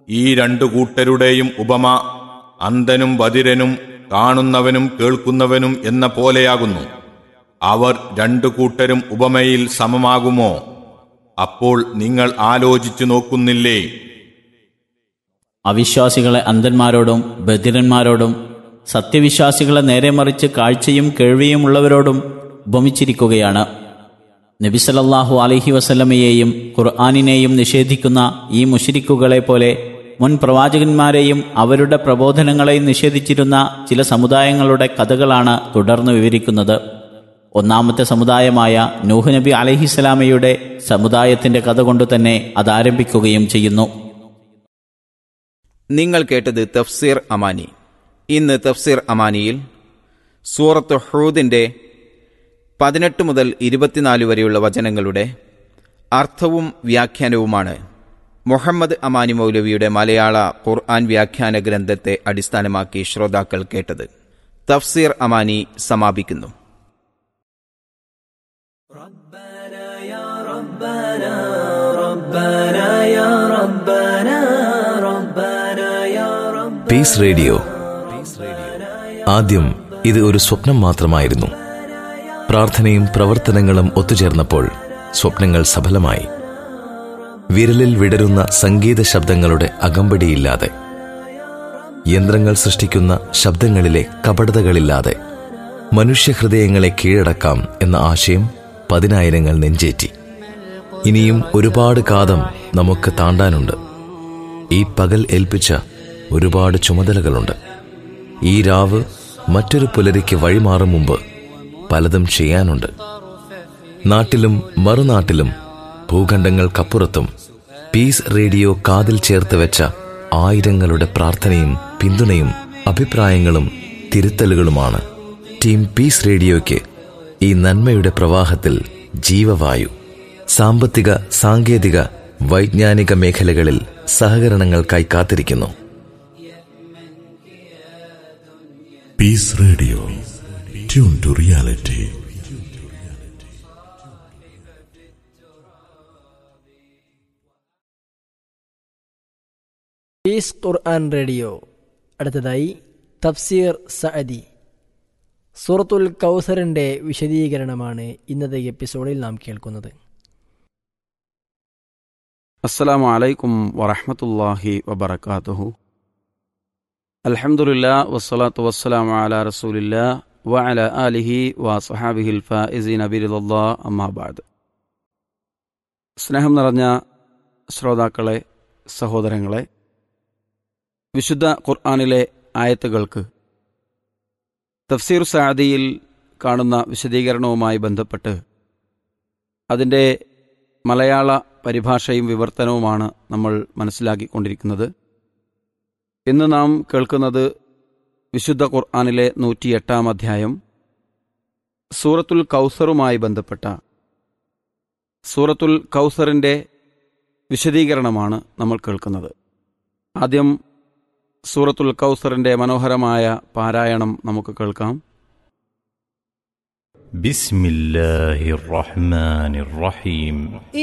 ഈ രണ്ടു കൂട്ടരുടെയും ഉപമ അന്ധനും ബധിരനും കാണുന്നവനും കേൾക്കുന്നവനും എന്ന പോലെയാകുന്നു അവർ രണ്ടു കൂട്ടരും ഉപമയിൽ സമമാകുമോ അപ്പോൾ നിങ്ങൾ ആലോചിച്ചു നോക്കുന്നില്ലേ അവിശ്വാസികളെ അന്ധന്മാരോടും ബധിരന്മാരോടും സത്യവിശ്വാസികളെ നേരെ മറിച്ച് കാഴ്ചയും കേൾവിയുമുള്ളവരോടും ഉപമിച്ചിരിക്കുകയാണ് നബിസലല്ലാഹു അലഹി വസല്ലമയെയും ഖുർആാനിനെയും നിഷേധിക്കുന്ന ഈ മുഷിരിക്കുകളെ പോലെ മുൻ പ്രവാചകന്മാരെയും അവരുടെ പ്രബോധനങ്ങളെയും നിഷേധിച്ചിരുന്ന ചില സമുദായങ്ങളുടെ കഥകളാണ് തുടർന്ന് വിവരിക്കുന്നത് ഒന്നാമത്തെ സമുദായമായ നൂഹ് നബി അലഹിസ്സലാമയുടെ സമുദായത്തിന്റെ കഥ കൊണ്ട് തന്നെ അതാരംഭിക്കുകയും ചെയ്യുന്നു നിങ്ങൾ കേട്ടത് തഫ്സീർ അമാനി ഇന്ന് തഫ്സീർ അമാനിയിൽ സൂറത്ത് ഹൂദിന്റെ പതിനെട്ട് മുതൽ ഇരുപത്തിനാല് വരെയുള്ള വചനങ്ങളുടെ അർത്ഥവും വ്യാഖ്യാനവുമാണ് മുഹമ്മദ് അമാനി മൗലവിയുടെ മലയാള ഖുർആൻ വ്യാഖ്യാന ഗ്രന്ഥത്തെ അടിസ്ഥാനമാക്കി ശ്രോതാക്കൾ കേട്ടത് തഫ്സീർ അമാനി സമാപിക്കുന്നു പീസ് റേഡിയോ ആദ്യം ഇത് ഒരു സ്വപ്നം മാത്രമായിരുന്നു പ്രാർത്ഥനയും പ്രവർത്തനങ്ങളും ഒത്തുചേർന്നപ്പോൾ സ്വപ്നങ്ങൾ സഫലമായി വിരലിൽ വിടരുന്ന സംഗീത ശബ്ദങ്ങളുടെ അകമ്പടിയില്ലാതെ യന്ത്രങ്ങൾ സൃഷ്ടിക്കുന്ന ശബ്ദങ്ങളിലെ കപടതകളില്ലാതെ മനുഷ്യഹൃദയങ്ങളെ കീഴടക്കാം എന്ന ആശയം പതിനായിരങ്ങൾ നെഞ്ചേറ്റി ഇനിയും ഒരുപാട് കാതം നമുക്ക് താണ്ടാനുണ്ട് ഈ പകൽ ഏൽപ്പിച്ച ഒരുപാട് ചുമതലകളുണ്ട് ഈ രാവ് മറ്റൊരു പുലരിക്ക് വഴിമാറും മുമ്പ് പലതും ചെയ്യാനുണ്ട് നാട്ടിലും മറുനാട്ടിലും ഭൂഖണ്ഡങ്ങൾക്കപ്പുറത്തും പീസ് റേഡിയോ കാതിൽ ചേർത്ത് വെച്ച ആയിരങ്ങളുടെ പ്രാർത്ഥനയും പിന്തുണയും അഭിപ്രായങ്ങളും തിരുത്തലുകളുമാണ് ടീം പീസ് റേഡിയോയ്ക്ക് ഈ നന്മയുടെ പ്രവാഹത്തിൽ ജീവവായു സാമ്പത്തിക സാങ്കേതിക വൈജ്ഞാനിക മേഖലകളിൽ സഹകരണങ്ങൾക്കായി കാത്തിരിക്കുന്നു Peace Radio. Tune to reality. Peace Quran radio അടുത്തതായി തഫ്സീർ സഅദി സൂറത്തുൽ കൗസറിന്റെ വിശദീകരണമാണ് ഇന്നത്തെ എപ്പിസോഡിൽ നാം കേൾക്കുന്നത് അസ്സലാമു അലൈക്കും വറഹ്മത്തുള്ളാഹി വബറകാതുഹു അൽഹംദുലില്ലാ വസ്സലാത്തു വസ്സലാമു അലാ റസൂലില്ലാ വഅല ആലിഹി വസഹാബിഹിൽ ഫായിസീന ബിറിദല്ലാ അമ്മാ ബഅദ് സ്നേഹം നിറഞ്ഞ ശ്രോതാക്കളെ സഹോദരങ്ങളെ വിശുദ്ധ ഖുർആനിലെ ആയത്തുകൾക്ക് തഫ്സീർ സാദിയിൽ കാണുന്ന വിശദീകരണവുമായി ബന്ധപ്പെട്ട് അതിൻ്റെ മലയാള പരിഭാഷയും വിവർത്തനവുമാണ് നമ്മൾ മനസ്സിലാക്കിക്കൊണ്ടിരിക്കുന്നത് ഇന്ന് നാം കേൾക്കുന്നത് വിശുദ്ധ ഖുർആാനിലെ നൂറ്റിയെട്ടാം അധ്യായം സൂറത്തുൽ കൗസറുമായി ബന്ധപ്പെട്ട സൂറത്തുൽ കൗസറിൻ്റെ വിശദീകരണമാണ് നമ്മൾ കേൾക്കുന്നത് ആദ്യം സൂറത്തുൽ കൗസറിൻ്റെ മനോഹരമായ പാരായണം നമുക്ക് കേൾക്കാം بسم الله الرحمن الرحيم